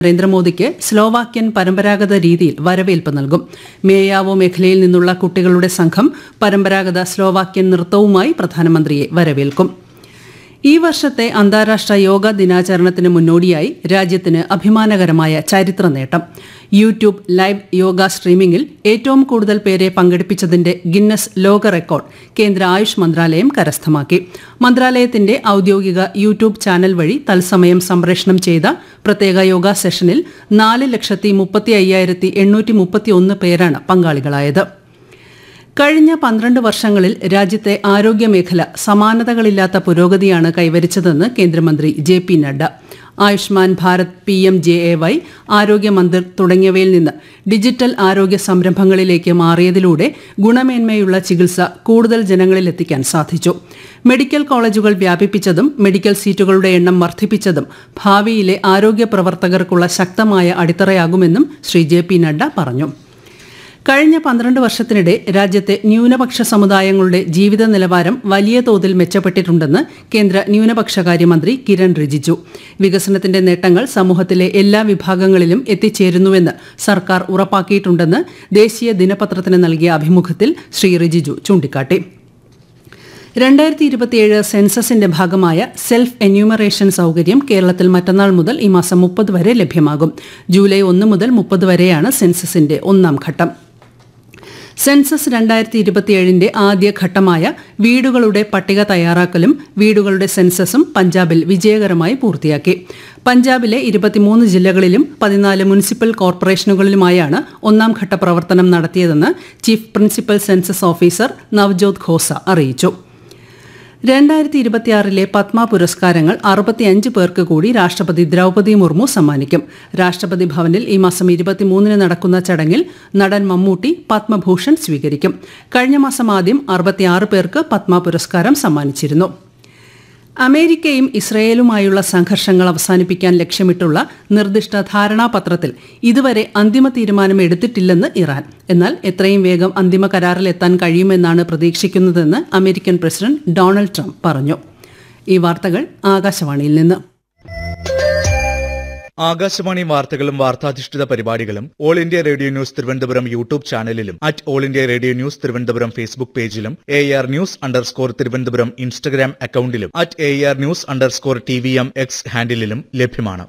നരേന്ദ്രമോദിക്ക് സ്ലോവാക്യൻ പരമ്പരാഗത രീതിയിൽ വരവേൽപ്പ് നൽകും മേയാവോ മേഖലയിൽ നിന്നുള്ള കുട്ടികളുടെ സംഘം പരമ്പരാഗത സ്ലോവാക്യൻ നൃത്തവുമായി പ്രധാനമന്ത്രിയെ വരവേൽക്കും ഈ വർഷത്തെ അന്താരാഷ്ട്ര യോഗ ദിനാചരണത്തിന് മുന്നോടിയായി രാജ്യത്തിന് അഭിമാനകരമായ ചരിത്ര നേട്ടം യൂട്യൂബ് ലൈവ് യോഗ സ്ട്രീമിംഗിൽ ഏറ്റവും കൂടുതൽ പേരെ പങ്കെടുപ്പിച്ചതിന്റെ ഗിന്നസ് ലോക റെക്കോർഡ് കേന്ദ്ര ആയുഷ് മന്ത്രാലയം കരസ്ഥമാക്കി മന്ത്രാലയത്തിന്റെ ഔദ്യോഗിക യൂട്യൂബ് ചാനൽ വഴി തത്സമയം സംപ്രേഷണം ചെയ്ത പ്രത്യേക യോഗ സെഷനിൽ നാല് ലക്ഷത്തി മുപ്പത്തി അയ്യായിരത്തി എണ്ണൂറ്റി മുപ്പത്തി ഒന്ന് പേരാണ് പങ്കാളികളായത് കഴിഞ്ഞ പന്ത്രണ്ട് വർഷങ്ങളിൽ രാജ്യത്തെ ആരോഗ്യമേഖല സമാനതകളില്ലാത്ത പുരോഗതിയാണ് കൈവരിച്ചതെന്ന് കേന്ദ്രമന്ത്രി J P Nadda Ayushman Bharat P M J A Y Arogya Mandir തുടങ്ങിയവയിൽ നിന്ന് ഡിജിറ്റൽ ആരോഗ്യ സംരംഭങ്ങളിലേക്ക് മാറിയതിലൂടെ ഗുണമേന്മയുള്ള ചികിത്സ കൂടുതൽ ജനങ്ങളിലെത്തിക്കാൻ സാധിച്ചു മെഡിക്കൽ കോളേജുകൾ വ്യാപിപ്പിച്ചതും മെഡിക്കൽ സീറ്റുകളുടെ എണ്ണം വർദ്ധിപ്പിച്ചതും ഭാവിയിലെ ആരോഗ്യ പ്രവർത്തകർക്കുള്ള ശക്തമായ അടിത്തറയാകുമെന്നും ശ്രീ ജെ പി നഡ്ഡ പറഞ്ഞു കഴിഞ്ഞ പന്ത്രണ്ട് വർഷത്തിനിടെ രാജ്യത്തെ ന്യൂനപക്ഷ സമുദായങ്ങളുടെ ജീവിത നിലവാരം വലിയ തോതിൽ മെച്ചപ്പെട്ടിട്ടുണ്ടെന്ന് കേന്ദ്ര ന്യൂനപക്ഷകാര്യമന്ത്രി കിരൺ റിജിജു വികസനത്തിന്റെ നേട്ടങ്ങൾ സമൂഹത്തിലെ എല്ലാ വിഭാഗങ്ങളിലും എത്തിച്ചേരുന്നുവെന്ന് സർക്കാർ ഉറപ്പാക്കിയിട്ടുണ്ടെന്ന് ദേശീയ ദിനപത്രത്തിന് നൽകിയ അഭിമുഖത്തിൽ ശ്രീ റിജിജു ചൂണ്ടിക്കാട്ടി രണ്ടായിരത്തി ഇരുപത്തിയേഴ് സെൻസസിന്റെ ഭാഗമായ സെൽഫ് എന്യൂമറേഷൻ സൗകര്യം കേരളത്തിൽ മറ്റന്നാൾ മുതൽ ഈ മാസം മുപ്പത് വരെ ലഭ്യമാകും ജൂലൈ ഒന്ന് മുതൽ മുപ്പത് വരെയാണ് സെൻസസിന്റെ ഒന്നാം ഘട്ടം സെൻസസ് രണ്ടായിരത്തി ഇരുപത്തിയേഴിന്റെ ആദ്യ ഘട്ടമായ വീടുകളുടെ പട്ടിക തയ്യാറാക്കലും വീടുകളുടെ സെൻസസും പഞ്ചാബിൽ വിജയകരമായി പൂർത്തിയാക്കി പഞ്ചാബിലെ ഇരുപത്തിമൂന്ന് ജില്ലകളിലും പതിനാല് മുനിസിപ്പൽ കോർപ്പറേഷനുകളിലുമായാണ് ഒന്നാം ഘട്ട പ്രവർത്തനം നടത്തിയതെന്ന് chief principal census officer Navjot Khosa അറിയിച്ചു രണ്ടായിരത്തി ഇരുപത്തിയാറിലെ പത്മ പുരസ്കാരങ്ങൾ അറുപത്തിയഞ്ച് പേർക്ക് കൂടി രാഷ്ട്രപതി ദ്രൗപദി മുർമു സമ്മാനിക്കും രാഷ്ട്രപതി ഭവനിൽ ഈ മാസം ഇരുപത്തിമൂന്നിന് നടക്കുന്ന ചടങ്ങിൽ നടൻ മമ്മൂട്ടി പത്മഭൂഷൺ സ്വീകരിക്കും കഴിഞ്ഞ മാസം ആദ്യം അറുപത്തിയാറ് പേർക്ക് പത്മ പുരസ്കാരം സമ്മാനിച്ചിരുന്നു അമേരിക്കയും ഇസ്രയേലുമായുള്ള സംഘർഷങ്ങൾ അവസാനിപ്പിക്കാൻ ലക്ഷ്യമിട്ടുള്ള നിർദ്ദിഷ്ട ധാരണാപത്രത്തിൽ ഇതുവരെ അന്തിമ തീരുമാനം എടുത്തിട്ടില്ലെന്ന് ഇറാൻ എന്നാൽ എത്രയും വേഗം അന്തിമ കരാറിലെത്താൻ കഴിയുമെന്നാണ് പ്രതീക്ഷിക്കുന്നതെന്ന് അമേരിക്കൻ പ്രസിഡന്റ് ഡൊണാൾഡ് ട്രംപ് പറഞ്ഞു ഈ വാർത്തകൾ ആകാശവാണിയിൽ നിന്ന് ആകാശവാണി വാർത്തകളും വാർത്താധിഷ്ഠിത പരിപാടികളും All India Radio News Thiruvananthapuram YouTube ചാനലിലും at All India Radio News Thiruvananthapuram Facebook പേജിലും A R news underscore Thiruvananthapuram Instagram അക്കൌണ്ടിലും at A R news underscore T V M X ഹാൻഡിലും ലഭ്യമാണ്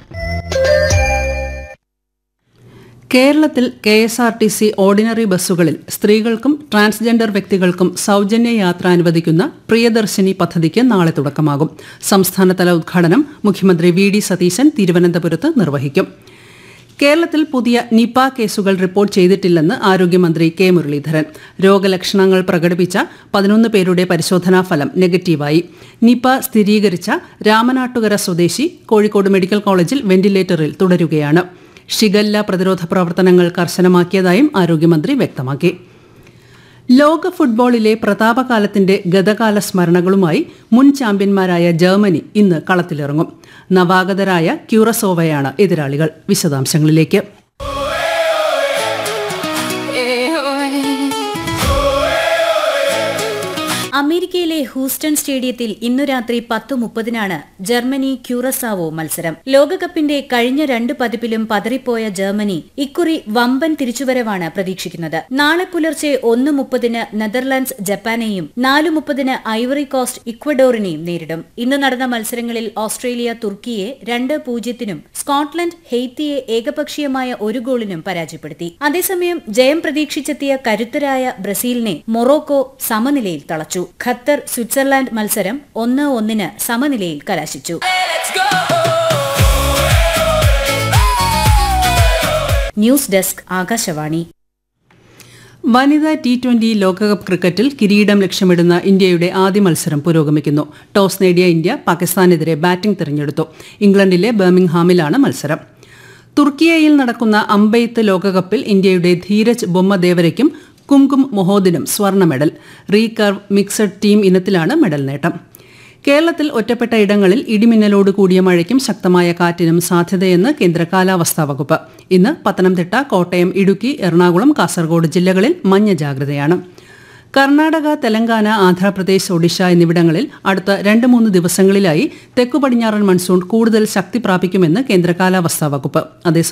കേരളത്തിൽ K S R T C ordinary ബസ്സുകളിൽ സ്ത്രീകൾക്കും transgender വ്യക്തികൾക്കും സൗജന്യ യാത്ര അനുവദിക്കുന്ന പ്രിയദർശിനി പദ്ധതിക്ക് നാളെ തുടക്കമാകും സംസ്ഥാനതല ഉദ്ഘാടനം മുഖ്യമന്ത്രി വി ഡി സതീശൻ തിരുവനന്തപുരത്ത് നിർവഹിക്കും കേരളത്തിൽ പുതിയ നിപ കേസുകൾ റിപ്പോർട്ട് ചെയ്തിട്ടില്ലെന്ന് ആരോഗ്യമന്ത്രി കെ മുരളീധരൻ രോഗലക്ഷണങ്ങൾ പ്രകടിപ്പിച്ച പതിനൊന്ന് പേരുടെ പരിശോധനാ ഫലം നെഗറ്റീവായി നിപ സ്ഥിരീകരിച്ച രാമനാട്ടുകര സ്വദേശി കോഴിക്കോട് മെഡിക്കൽ കോളേജിൽ വെന്റിലേറ്ററിൽ തുടരുകയാണ് ഷിഗല്ല പ്രതിരോധ പ്രവർത്തനങ്ങൾ കർശനമാക്കിയതായും ആരോഗ്യമന്ത്രി വ്യക്തമാക്കി ലോക ഫുട്ബോളിലെ പ്രതാപകാലത്തിന്റെ ഗതകാല സ്മരണകളുമായി മുൻ ചാമ്പ്യന്മാരായ ജർമ്മനി ഇന്ന് കളത്തിലിറങ്ങും നവാഗതരായ ക്യൂറസോവയാണ് എതിരാളികൾ വിശദാംശങ്ങളിലേക്ക് അമേരിക്കയിലെ ഹൂസ്റ്റൺ സ്റ്റേഡിയത്തിൽ ഇന്നു രാത്രി പത്ത് മുപ്പതിനാണ് ജർമ്മനി ക്യൂറസാവോ മത്സരം ലോകകപ്പിന്റെ കഴിഞ്ഞ രണ്ട് പതിപ്പിലും പതറിപ്പോയ ജർമ്മനി ഇക്കുറി വമ്പൻ തിരിച്ചുവരവാണ് പ്രതീക്ഷിക്കുന്നത് നാളെ പുലർച്ചെ ഒന്ന് മുപ്പതിന് നെതർലാൻഡ്സ് ജപ്പാനെയും നാല് മുപ്പതിന് ഐവറി കോസ്റ്റ് ഇക്വഡോറിനെയും നേരിടും ഇന്ന് നടന്ന മത്സരങ്ങളിൽ ഓസ്ട്രേലിയ തുർക്കിയെ രണ്ട് പൂജ്യത്തിനും സ്കോട്ട്ലൻഡ് ഹെയ്ത്തിയെ ഏകപക്ഷീയമായ ഒരു ഗോളിനും പരാജയപ്പെടുത്തി അതേസമയം ജയം പ്രതീക്ഷിച്ചെത്തിയ കരുത്തരായ ബ്രസീലിനെ മൊറോക്കോ സമനിലയിൽ തളച്ചു ഖത്തർ സ്വിറ്റ്സർലാൻഡ് മത്സരം ഒന്ന് ഒന്നിന് സമനിലയിൽ കലാശിച്ചു ന്യൂസ് ഡെസ്ക് ആകാശവാണി വനിതാ ടി ട്വന്റി ലോകകപ്പ് ക്രിക്കറ്റിൽ കിരീടം ലക്ഷ്യമിടുന്ന ഇന്ത്യയുടെ ആദ്യ മത്സരം പുരോഗമിക്കുന്നു ടോസ് നേടിയ ഇന്ത്യ പാകിസ്ഥാനെതിരെ ബാറ്റിംഗ് തിരഞ്ഞെടുത്തു ഇംഗ്ലണ്ടിലെ ബർമിംഗ്ഹാമിലാണ് മത്സരം തുർക്കിയയിൽ നടക്കുന്ന അമ്പെയ്ത്ത് ലോകകപ്പിൽ ഇന്ത്യയുടെ ധീരജ് ബൊമ്മദേവരയ്ക്കും കുംകും മൊഹോദിനും സ്വർണ്ണ മെഡൽ റീകർവ് മിക്സഡ് ടീം ഇനത്തിലാണ് മെഡൽ നേട്ടം കേരളത്തിൽ ഒറ്റപ്പെട്ട ഇടങ്ങളിൽ ഇടിമിന്നലോട് കൂടിയ മഴയ്ക്കും ശക്തമായ കാറ്റിനും സാധ്യതയെന്ന് കേന്ദ്ര കാലാവസ്ഥാ വകുപ്പ് ഇന്ന് പത്തനംതിട്ട കോട്ടയം ഇടുക്കി എറണാകുളം കാസർഗോഡ് ജില്ലകളിൽ മഞ്ഞ ജാഗ്രതയാണ് കർണാടക തെലങ്കാന ആന്ധ്രാപ്രദേശ് ഒഡീഷ എന്നിവിടങ്ങളിൽ അടുത്ത രണ്ട് മൂന്ന് ദിവസങ്ങളിലായി തെക്കു പടിഞ്ഞാറൻ മൺസൂൺ കൂടുതൽ ശക്തി പ്രാപിക്കുമെന്ന് കേന്ദ്ര കാലാവസ്ഥാ വകുപ്പ് അതേസമയം